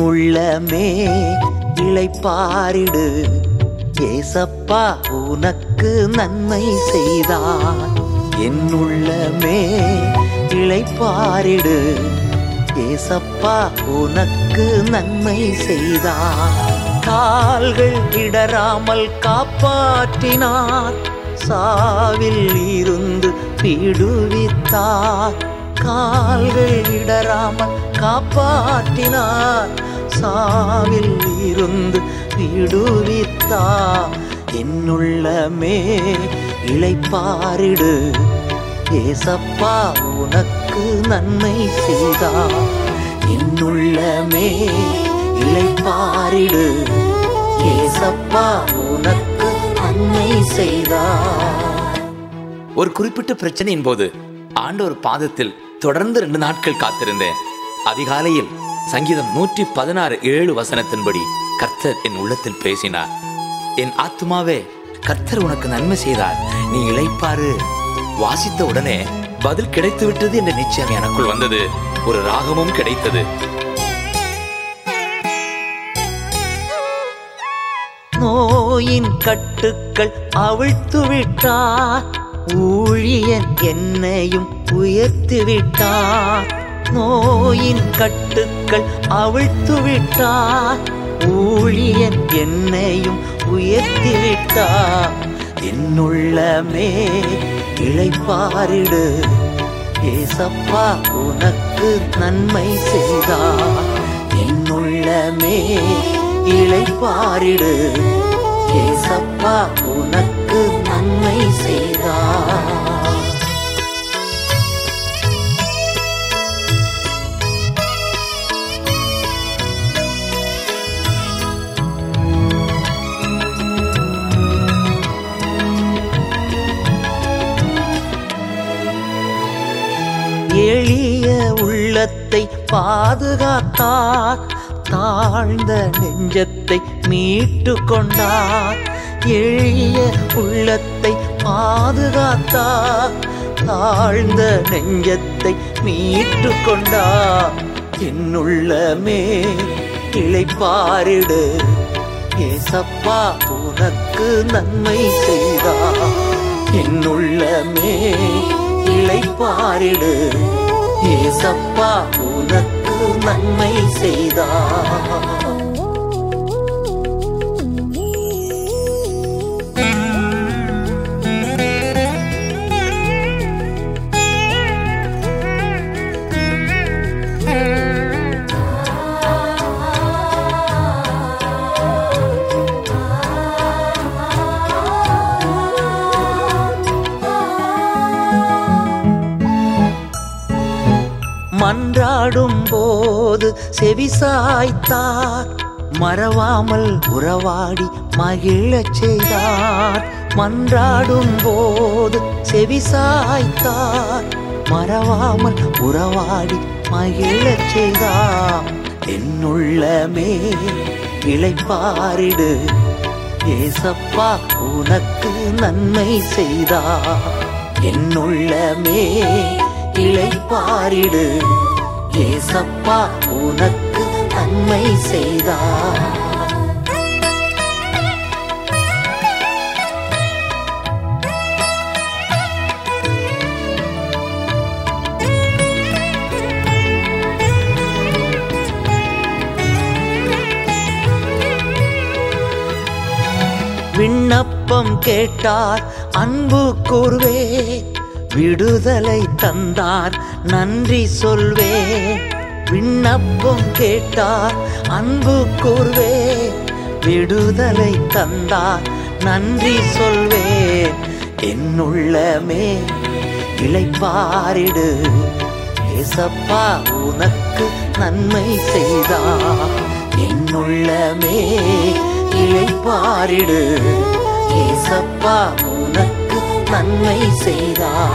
உள்ளமே இளைப்பாரிடு ஏசப்பா உனக்கு நன்மை செய்தார் என் உள்ளமே இளைப்பாரிடு ஏசப்பா உனக்கு நன்மை செய்தார் கால்கள் இடராமல் காப்பாற்றினார் சாவில் இருந்து விடுவித்தார் கால்கள் இடராமல் காப்பாற்றினார் சாவில் இருந்து விடுவித்தார் என்னுள்ளமே இளைப்பாரிடு ஏசப்பா உனக்கு நன்மை செய்தார் என்னுள்ளமே இளைப்பாரிடு ஏசப்பா உனக்கு நன்மை செய்தார் ஒரு குறிப்பிட்ட பிரச்சனையின் போது ஆண்டவர் பாதத்தில் தொடர்ந்து ரெண்டு நாட்கள் காத்திருந்தேன் அதிகாலையில் சங்கீதம் நூற்றி பதினாறு ஏழு வசனத்தின்படி கர்த்தர் என் உள்ளத்தில் பேசினார் என் ஆத்மாவே கர்த்தர் உனக்கு நன்மை செய்தார் நீ இளைப்பாரு வாசித்த உடனே பதில் கிடைத்து விட்டது என்ற நிச்சயம் எனக்குள் வந்தது ஒரு ராகமும் கிடைத்தது நோயின் கட்டுக்கள் அவிழ்த்து விட்டார் ஊழியன் என்னையும் உயர்த்தி விட்டார் நோயின் கட்டுக்கள் அவிழ்த்து விட்டார் ஊழியன் என்னையும் உயர்த்தி விட்டார் என்னுள்ளமே இளைப்பாரிடு ஏசப்பா உனக்கு நன்மை செய்தார் என்னுள்ளமே இளைப்பாரிடு ஏசப்பா உனக்கு நன்மை செய்தார் எளிய உள்ளத்தை பாதுகாத்தார் தாழ்ந்த நெஞ்சத்தை மீட்டு கொண்டார் எளிய உள்ளத்தை பாதுகாத்தார் தாழ்ந்த நெஞ்சத்தை மீட்டு கொண்டார் என்னுள்ளமே இளைப்பாரிடு ஏசப்பா உனக்கு நன்மை செய்தார் என்னுள்ளமே இளைப்பாரிடு ஏசப்பா உனக்கு நன்மை செய்தார் மன்றாடும் போது செவிசாய்த்தார் மறவாமல் உறவாடி மகிழச் செய்தார் மன்றாடும் போது செவிசாய்த்தார் மறவாமல் உறவாடி மகிழச் செய்தார் என்னுள்ளமே இளைப்பாரிடு ஏசப்பா உனக்கு நன்மை செய்தார் என்னுள்ளமே இளைப்பாரிடு ஏசப்பா உனக்கு நன்மை செய்தார் விண்ணப்பம் கேட்டார் அன்பு கூர்வே விடுதலை தந்தார் நன்றி சொல்வே விண்ணப்பம் கேட்டார் அன்பு கூர்வே விடுதலை தந்தார் நன்றி சொல்வே என்னுள்ளமே இளைப்பாரிடு ஏசப்பா உனக்கு நன்மை செய்தார் என்னுள்ளமே இளைப்பாரிடு ஏசப்பா உனக்கு நன்மை செய்தார்